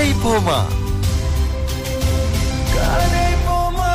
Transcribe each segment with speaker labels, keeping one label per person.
Speaker 1: கதைப்போமா கதைப்போமா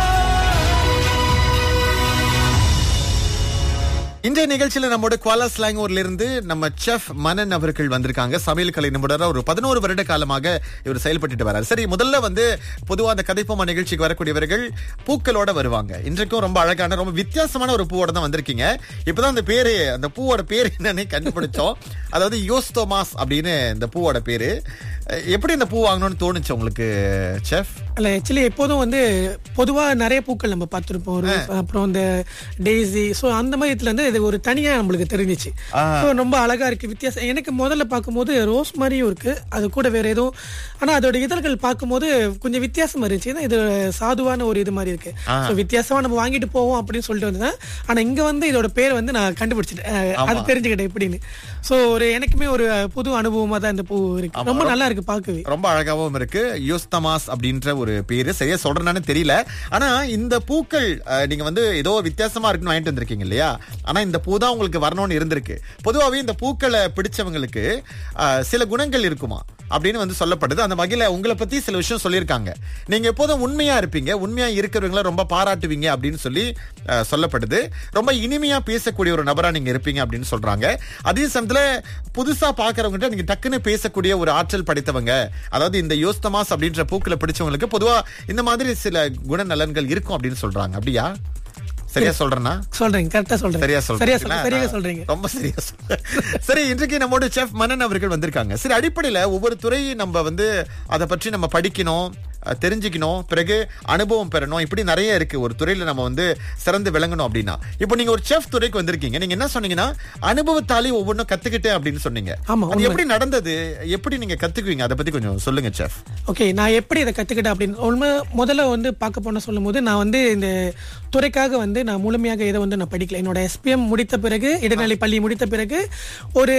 Speaker 1: இன்றைய நிகழ்ச்சியில நம்மோட குவாலா ஸ்லாங்கூர்ல இருந்து நம்ம செஃப் மனன் அவர்கள் வந்திருக்காங்க சமையல் கலை நிபுணரா ஒரு பதினோரு வருட காலமாக இவர் செயல்பட்டுட்டு வராரு சரி முதல்ல வந்து பொதுவா அந்த கதைப்போமா நிகழ்ச்சிக்கு வரக்கூடியவர்கள் பூக்களோட வருவாங்க இன்றைக்கும் ரொம்ப அழகான ரொம்ப வித்தியாசமான ஒரு பூவோட தான் வந்திருக்கீங்க இப்பதான் அந்த பேரு அந்த பூவோட பேர் என்னன்னு கண்டுபிடிச்சோம் அதாவது யோஸ்தோமாஸ் அப்படின்னு இந்த பூவோட பேரு அஹ் எப்படி இந்த பூ வாங்கணும்னு தோணுச்சு உங்களுக்கு செஃப்
Speaker 2: அல்ல ஆக்சுவலி எப்போதும் வந்து பொதுவா நிறைய பூக்கள் நம்ம பார்த்திருப்போம் ஒரு அப்புறம் இந்த டெய்ஸி ஸோ அந்த மாதிரி இதுல இருந்து இது ஒரு தனியா நம்மளுக்கு தெரிஞ்சிச்சு ஸோ ரொம்ப அழகா இருக்கு வித்தியாசம் எனக்கு முதல்ல பார்க்கும்போது ரோஸ் மாதிரியும் இருக்கு அது கூட வேற எதுவும் ஆனா அதோட இதழ்கள் பார்க்கும்போது கொஞ்சம் வித்தியாசமா இருந்துச்சு ஏன்னா இது சாதுவான ஒரு இது மாதிரி இருக்கு ஸோ வித்தியாசமா நம்ம வாங்கிட்டு போவோம் அப்படின்னு சொல்லிட்டு வந்தேன் ஆனா இங்க வந்து இதோட பேர் வந்து நான் கண்டுபிடிச்சிட்டேன் அஹ், அது தெரிஞ்சுக்கிட்டேன் எப்படின்னு ஸோ ஒரு எனக்குமே ஒரு புது அனுபவமா தான் இந்த பூ இருக்கு ரொம்ப நல்லா இருக்கு பார்க்கவே
Speaker 1: ரொம்ப அழகாவும் இருக்கு யோஸ்தமாஸ் அப்படின்ற ஒரு பேரு சரியா சொல்றேன்னு தெரியல ஆனா இந்த பூக்கள் அஹ், நீங்க வந்து ஏதோ வித்தியாசமா இருக்குன்னு வாங்கிட்டு வந்திருக்கீங்க இல்லையா ஆனா இந்த பூ தான் உங்களுக்கு வரணும்னு இருந்திருக்கு பொதுவாவே இந்த பூக்களை பிடிச்சவங்களுக்கு அஹ், சில குணங்கள் இருக்குமா அப்படின்னு வந்து சொல்லப்படுது அந்த வகையில உங்களை பத்தி சில விஷயம் சொல்லியிருக்காங்க நீங்க எப்போதும் உண்மையா இருப்பீங்க உண்மையா இருக்கிறவங்கள ரொம்ப பாராட்டுவீங்க அப்படின்னு சொல்லி அஹ், சொல்லப்படுது ரொம்ப இனிமையா பேசக்கூடிய ஒரு நபரா நீங்க இருப்பீங்க அப்படின்னு சொல்றாங்க அதே சமயத்துல புதுசா பாக்குறவங்ககிட்ட நீங்க டக்குன்னு பேசக்கூடிய ஒரு ஆற்றல் படைத்தவங்க அதாவது இந்த யோஸ்தமாஸ் அப்படின்ற பூக்களை பிடிச்சவங்களுக்கு பொதுவா இந்த மாதிரி சில குணநலன்கள் இருக்கும் அப்படின்னு சொல்றாங்க அப்படியா சரியா சொல்றேன்னா
Speaker 2: சொல்றீங்க கரெக்டா சொல்றேன்
Speaker 1: சரியா
Speaker 2: சரியா
Speaker 1: சொல்றீங்களா?
Speaker 2: சொல்றீங்க சரியா சொல்றீங்க
Speaker 1: ரொம்ப சரியா சொல்ற சரி இன்றைக்கு நம்மோட செஃப் மனன் அவர்கள் வந்திருக்காங்க சரி அடிப்படையில ஒவ்வொரு துறையும் நம்ம வந்து அதை பற்றி நம்ம படிக்கணும் அஹ், தெரிஞ்சுக்கணும் பிறகு அனுபவம் பெறணும் இப்படி நிறைய இருக்கு ஒரு துறையில நம்ம வந்து சிறந்து விளங்கணும் அப்படின்னா இப்போ நீங்க ஒரு செஃப் துறைக்கு வந்திருக்கீங்க நீங்க என்ன சொன்னீங்கன்னா அனுபவத்தாலே ஒவ்வொன்றும் கத்துக்கிட்டேன் அப்படின்னு சொன்னீங்க
Speaker 2: ஆமா,
Speaker 1: அது எப்படி நடந்தது எப்படி நீங்க கத்துக்குவீங்க அதை பத்தி கொஞ்சம் சொல்லுங்க செஃப்
Speaker 2: ஓகே நான் எப்படி இதை கத்துக்கிட்டேன் அப்படின்னு உண்மை முதல்ல வந்து பார்க்க போன சொல்லும் போது நான் வந்து இந்த துறைக்காக வந்து நான் முழுமையாக இதை வந்து நான் படிக்கல என்னோட எஸ்பிஎம் முடித்த பிறகு இடைநிலை பள்ளி முடித்த பிறகு ஒரு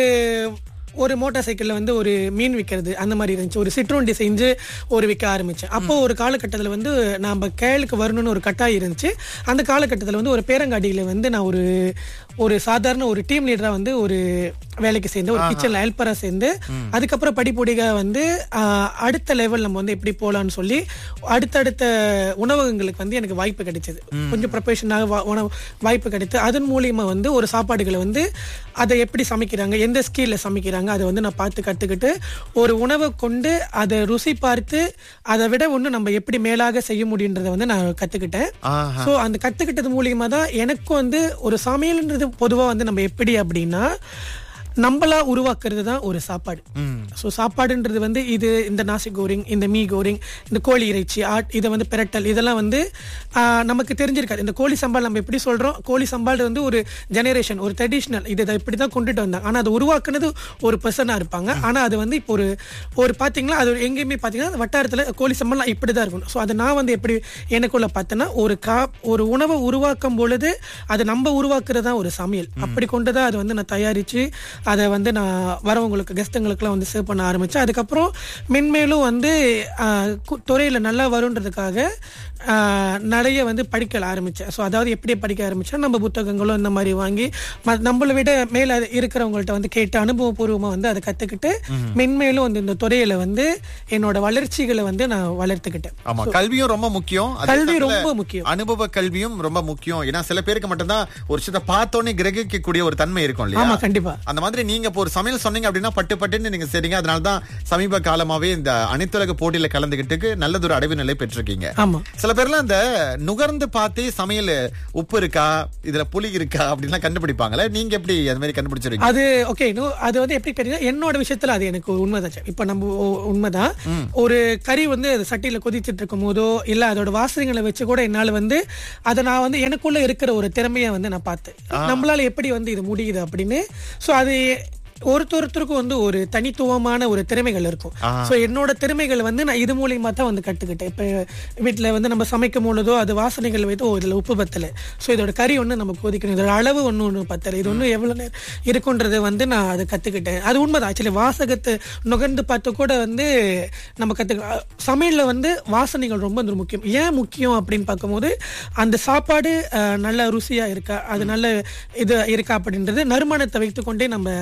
Speaker 2: ஒரு மோட்டார் சைக்கிள்ல வந்து ஒரு மீன் விற்கிறது அந்த மாதிரி இருந்துச்சு ஒரு சிற்றுண்டி செஞ்சு ஒரு விற்க ஆரம்பிச்சேன் அப்போ ஒரு காலகட்டத்தில் வந்து நம்ம கேளுக்கு வரணும்னு ஒரு கட்டாயம் இருந்துச்சு அந்த காலகட்டத்தில் வந்து ஒரு பேரங்காடியில வந்து நான் ஒரு ஒரு சாதாரண ஒரு டீம் லீடரா வந்து ஒரு வேலைக்கு சேர்ந்து ஒரு கிச்சன்ல ஹெல்ப்பரா சேர்ந்து அதுக்கப்புறம் படிப்படியாக வந்து ஆஹ், அடுத்த லெவல் நம்ம வந்து எப்படி போலாம்னு சொல்லி அடுத்தடுத்த உணவகங்களுக்கு வந்து எனக்கு வாய்ப்பு கிடைச்சது கொஞ்சம் ப்ரொஃபஷனாக உணவு வாய்ப்பு கிடைத்து அதன் மூலியமா வந்து ஒரு சாப்பாடுகளை வந்து அதை எப்படி சமைக்கிறாங்க எந்த ஸ்கீல்ல சமைக்கிறாங்க அதை வந்து நான் பார்த்து கத்துக்கிட்டு ஒரு உணவை கொண்டு அதை ருசி பார்த்து அதை விட ஒண்ணு நம்ம எப்படி மேலாக செய்ய முடியுன்றதை வந்து நான் கத்துக்கிட்டேன்
Speaker 1: ஆஹா.
Speaker 2: சோ அந்த கத்துக்கிட்டது மூலியமா தான் எனக்கும் வந்து ஒரு சமையல்ன்றது பொதுவா வந்து நம்ம எப்படி அப்படின்னா நம்மளா உருவாக்குறது தான் ஒரு சாப்பாடு ஸோ சாப்பாடுன்றது வந்து இது இந்த நாசி கோரிங் இந்த மீ கோரிங் இந்த கோழி இறைச்சி ஆட் இதை வந்து பிரட்டல் இதெல்லாம் வந்து ஆஹ், நமக்கு தெரிஞ்சிருக்காது இந்த கோழி சம்பால் நம்ம எப்படி சொல்றோம் கோழி சம்பால் வந்து ஒரு ஜெனரேஷன் ஒரு ட்ரெடிஷ்னல் இதை இதை இப்படி தான் கொண்டுட்டு வந்தாங்க ஆனா அதை உருவாக்குனது ஒரு பர்சனா இருப்பாங்க ஆனா அது வந்து இப்போ ஒரு ஒரு பாத்தீங்களா அது ஒரு எங்கேயுமே பாத்தீங்கன்னா அந்த வட்டாரத்துல கோழி சம்பளம் இப்படி தான் இருக்கணும் ஸோ அதை நான் வந்து எப்படி எனக்குள்ள பார்த்தேன்னா ஒரு கா ஒரு உணவை உருவாக்கும் பொழுது அது நம்ம உருவாக்குறது தான் ஒரு சமையல் அப்படி கொண்டு தான் அது வந்து நான் தயாரிச்சு அதை வந்து நான் வரவங்களுக்கு கெஸ்ட்டுங்களுக்குலாம் வந்து சேவ் பண்ண ஆரம்பிச்சேன் அதுக்கப்புறம் மென்மேலும் வந்து ஆஹ், கு- துறையில நல்லா வருன்றதுக்காக ஆஹ், நிறைய வந்து படிக்க ஆரம்பிச்சேன் ஸோ அதாவது எப்படி படிக்க ஆரம்பிச்சேன் நம்ம புத்தகங்களும் இந்த மாதிரி வாங்கி ம- நம்மளை விட மேல இருக்கிறவங்கள்ட்ட வந்து கேட்டு அனுபவபூர்வமா வந்து அதை கத்துக்கிட்டு மென்மேலும் வந்து இந்த துறையில வந்து என்னோட வளர்ச்சிகளை வந்து நான் வளர்த்துக்கிட்டேன்
Speaker 1: ஆமா கல்வியும் ரொம்ப முக்கியம் அதே
Speaker 2: கல்வி
Speaker 1: சமயத்துல
Speaker 2: ரொம்ப முக்கியம்.
Speaker 1: அனுபவ கல்வியும் ரொம்ப முக்கியம் ஏன்னா சில பேருக்கு மட்டும்தான் ஒரு விஷயத்தை பார்த்தோன்னே கிரகிக்கக்கூடிய ஒரு தன்மை இருக்கும்
Speaker 2: ஆமா
Speaker 1: இல்லையா
Speaker 2: கண்டிப்பா
Speaker 1: அந்த மாதிரி நீங்க இப்போ ஒரு சமையல் சொன்னீங்க அப்படின்னா பட்டு பட்டுன்னு நீங்க சரிங்க அதனால தான் சமீப காலமாவே இந்த அனைத்துலக போட்டியில கலந்துகிட்டு நல்லதொரு அடைவு நிலை பெற்றிருக்கீங்க
Speaker 2: ஆமா
Speaker 1: சில பேர்லாம் இந்த நுகர்ந்து பார்த்தே சமையல் உப்பு இருக்கா இதுல புளி இருக்கா அப்படின்லாம் கண்டுபிடிப்பாங்கல்ல நீங்க எப்படி அது மாதிரி கண்டுபிடிச்சிருக்கீங்க
Speaker 2: அது ஓகே அது வந்து எப்படி கேட்டீங்கன்னா என்னோட விஷயத்துல அது எனக்கு உண்மைதான் சார். இப்ப நம்ம ஒ- உண்மைதான் ஒரு கறி வந்து அது சட்டியில கொதிச்சிட்டு இருக்கும் போதோ இல்ல அதோட வாசனைகளை வச்சு கூட என்னால வந்து அதை நான் வந்து எனக்குள்ள இருக்கிற ஒரு திறமையை வந்து நான் பார்த்தேன் நம்மளால எப்படி வந்து இது முடியுது அப்படின்னு சோ அது ஒருத்தொருத்தருக்கும் வந்து ஒரு தனித்துவமான ஒரு திறமைகள் இருக்கும் சோ என்னோட திறமைகள் வந்து நான் இது மூலியமா தான் வந்து கத்துக்கிட்டேன் இப்ப வீட்டுல வந்து நம்ம சமைக்கும் பொழுதோ அது வாசனைகள் வைத்து ஓ இதுல உப்பு பத்தல சோ இதோட கறி ஒண்ணு நம்ம கொதிக்கணும் இதோட அளவு ஒண்ணு ஒண்ணு பத்தல இது ஒண்ணு எவ்வளவு நேரம் இருக்குன்றதை வந்து நான் அதை கத்துக்கிட்டேன் அது உண்மைதான் ஆக்சுவலி வாசகத்தை நுகர்ந்து பார்த்து கூட வந்து நம்ம கத்துக்கலாம் சமையல்ல வந்து வாசனைகள் ரொம்ப வந்து முக்கியம் ஏன் முக்கியம் அப்படின்னு பார்க்கும்போது அந்த சாப்பாடு அஹ், நல்ல ருசியா இருக்கா அது நல்ல இது இருக்கா அப்படின்றது நறுமணத்தை வைத்துக்கொண்டே நம்ம அதை தெரிஞ்சுக்கலாம்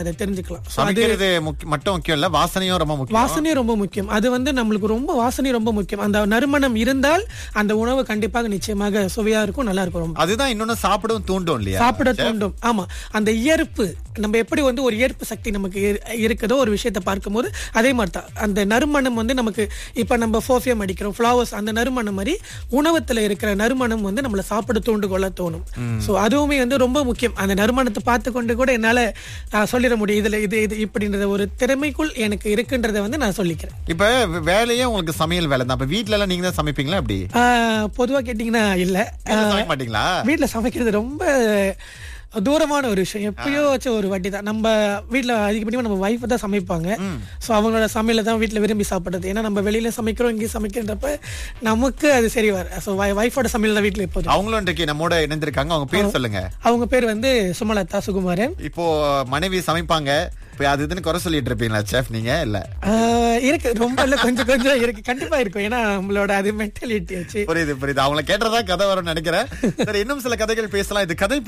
Speaker 2: சமைக்கலாம் So,
Speaker 1: சமைக்கிறது முக்கிய- மட்டும் முக்கியம் இல்ல வாசனையும் ரொம்ப முக்கியம்
Speaker 2: வாசனை ரொம்ப முக்கியம் அது வந்து நம்மளுக்கு ரொம்ப வாசனை ரொம்ப முக்கியம் அந்த நறுமணம் இருந்தால் அந்த உணவு கண்டிப்பாக நிச்சயமாக சுவையா இருக்கும் நல்லா இருக்கும் ரொம்ப
Speaker 1: அதுதான் இன்னொன்னு சாப்பிடவும் தூண்டும் இல்லையா
Speaker 2: சாப்பிட தூண்டும் ஆமா அந்த இயற்பு நம்ம எப்படி வந்து ஒரு ஈர்ப்பு சக்தி நமக்கு இரு- இருக்குதோ ஒரு விஷயத்தை பார்க்கும்போது அதே மாதிரி தான் அந்த நறுமணம் வந்து நமக்கு இப்ப நம்ம ஃபோஃபியம் அடிக்கிறோம் ஃப்ளவர்ஸ் அந்த நறுமணம் மாதிரி உணவத்துல இருக்கிற நறுமணம் வந்து நம்மள சாப்பிட தூண்டுகொள்ள தோணும் சோ அதுவுமே வந்து ரொம்ப முக்கியம் அந்த நறுமணத்தை பார்த்து கொண்டு கூட என்னால ஆஹ், சொல்லிட முடியும் இதுல இது இது இப்படின்ற ஒரு திறமைக்குள் எனக்கு இருக்குன்றதை வந்து நான் சொல்லிக்கிறேன்
Speaker 1: இப்ப வே- வேலையே உங்களுக்கு சமையல் வேலை தான் அப்ப வீட்ல எல்லாம் நீங்க தான் சமைப்பீங்களா அப்படி
Speaker 2: ஆஹ், பொதுவா கேட்டீங்கன்னா இல்ல
Speaker 1: வீட்ல சமைக்க மாட்டீங்களா
Speaker 2: வீட்ல சமைக்கிறது ரொம்ப தூரமான ஒரு விஷயம் எப்பயோ வச்ச ஒரு வாட்டி தான் நம்ம வீட்ல அதிகப்படியாக நம்ம வைஃப் தான் சமைப்பாங்க சோ அவங்களோட சமையல தான் வீட்ல விரும்பி சாப்பிடுறது ஏன்னா நம்ம வெளியில சமைக்கிறோம் இங்கேயும் சமைக்கிறப்ப நமக்கு அது சரி வர ஸோ வைஃபோட சமையல் தான் வீட்ல எப்போதும்
Speaker 1: அவங்களும் இன்றைக்கு நம்மோட இணைந்திருக்காங்க அவங்க பேர் சொல்லுங்க
Speaker 2: அவங்க பேர் வந்து சுமலதா சுகுமாரன்
Speaker 1: இப்போ மனைவி சமைப்பாங்க இப்ப அது இதுன்னு குறை சொல்லிட்டு இருப்பீங்களா செஃப் நீங்க இல்ல
Speaker 2: ஆஹ் இருக்கு ரொம்ப இல்ல கொஞ்சம் கொஞ்சம் இருக்கு கண்டிப்பா இருக்கும் ஏன்னா நம்மளோட அது மென்டாலிட்டி வச்சு
Speaker 1: புரியுது புரியுது அவங்கள கேட்டதா கதை வரும்னு நினைக்கிறேன் சரி இன்னும் சில கதைகள் பேசலாம் இது கதை